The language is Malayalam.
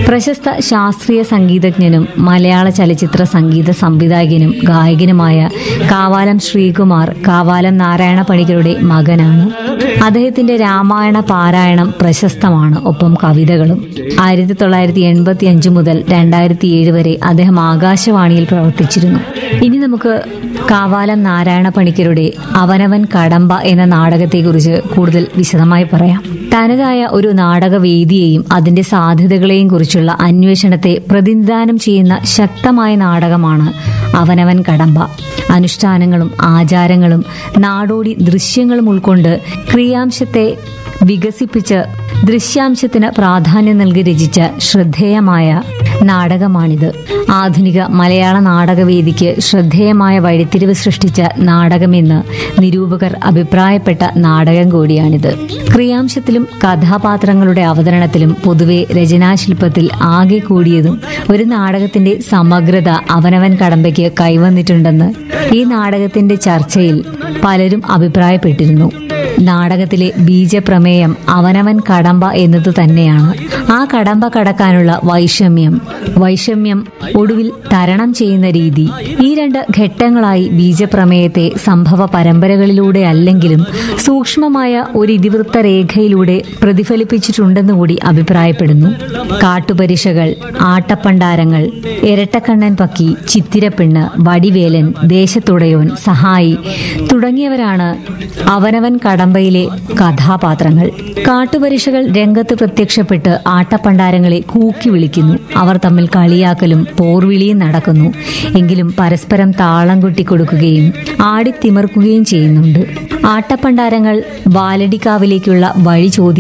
പ്രശസ്ത ശാസ്ത്രീയ സംഗീതജ്ഞനും മലയാള ചലച്ചിത്ര സംഗീത സംവിധായകനും ഗായകനുമായ കാവാലം ശ്രീകുമാർ കാവാലം നാരായണ പണിക്കരുടെ മകനാണ് അദ്ദേഹത്തിന്റെ രാമായണ പാരായണം പ്രശസ്തമാണ് ഒപ്പം കവിതകളും ആയിരത്തി തൊള്ളായിരത്തി എൺപത്തി അഞ്ച് മുതൽ രണ്ടായിരത്തി ഏഴ് വരെ അദ്ദേഹം ആകാശവാണിയിൽ പ്രവർത്തിച്ചിരുന്നു ഇനി നമുക്ക് കാവാലം നാരായണ പണിക്കരുടെ അവനവൻ കടമ്പ എന്ന നാടകത്തെക്കുറിച്ച് കൂടുതൽ വിശദമായി പറയാം തനതായ ഒരു നാടകവേദിയെയും അതിന്റെ സാധ്യതകളെയും കുറിച്ചുള്ള അന്വേഷണത്തെ പ്രതിനിധാനം ചെയ്യുന്ന ശക്തമായ നാടകമാണ് അവനവൻ കടമ്പ അനുഷ്ഠാനങ്ങളും ആചാരങ്ങളും നാടോടി ദൃശ്യങ്ങളും ഉൾക്കൊണ്ട് ക്രിയാംശത്തെ വികസിപ്പിച്ച് ദൃശ്യാംശത്തിന് പ്രാധാന്യം നൽകി രചിച്ച ശ്രദ്ധേയമായ നാടകമാണിത് ആധുനിക മലയാള നാടകവേദിക്ക് ശ്രദ്ധേയമായ വഴിത്തിരിവ് സൃഷ്ടിച്ച നാടകമെന്ന് നിരൂപകർ അഭിപ്രായപ്പെട്ട നാടകം കൂടിയാണിത് ക്രിയാംശത്തിലും കഥാപാത്രങ്ങളുടെ അവതരണത്തിലും പൊതുവെ രചനാശില്പത്തിൽ ആകെ കൂടിയതും ഒരു നാടകത്തിന്റെ സമഗ്രത അവനവൻ കടമ്പയ്ക്ക് കൈവന്നിട്ടുണ്ടെന്ന് ഈ നാടകത്തിന്റെ ചർച്ചയിൽ പലരും അഭിപ്രായപ്പെട്ടിരുന്നു നാടകത്തിലെ ബീജപ്രമേയം അവനവൻ കടമ്പ എന്നത് തന്നെയാണ് ആ കടമ്പ കടക്കാനുള്ള വൈഷമ്യം വൈഷമ്യം ഒടുവിൽ തരണം ചെയ്യുന്ന രീതി ഈ രണ്ട് ഘട്ടങ്ങളായി ബീജപ്രമേയത്തെ സംഭവ പരമ്പരകളിലൂടെ അല്ലെങ്കിലും സൂക്ഷ്മമായ ഒരു ഇതിവൃത്ത രേഖയിലൂടെ പ്രതിഫലിപ്പിച്ചിട്ടുണ്ടെന്ന് കൂടി അഭിപ്രായപ്പെടുന്നു കാട്ടുപരിശകൾ ആട്ടപ്പണ്ടാരങ്ങൾ ഇരട്ടക്കണ്ണൻ പക്കി ചിത്തിരപ്പെണ്ണ് വടിവേലൻ ദേശത്തുടയോൻ സഹായി തുടങ്ങിയവരാണ് അവനവൻ കടമ്പയിലെ കഥാപാത്രങ്ങൾ കാട്ടുപരിശകൾ രംഗത്ത് പ്രത്യക്ഷപ്പെട്ട് ആട്ടപ്പണ്ടാരങ്ങളെ കൂക്കി വിളിക്കുന്നു അവർ തമ്മിൽ കളിയാക്കലും പോർവിളിയും നടക്കുന്നു എങ്കിലും പരസ്പരം താളം കൊട്ടിക്കൊടുക്കുകയും ആടിത്തിമിർക്കുകയും ചെയ്യുന്നുണ്ട് ആട്ടപ്പണ്ടാരങ്ങൾ വാലടിക്കാവിലേക്കുള്ള വഴി ചോദിക്കും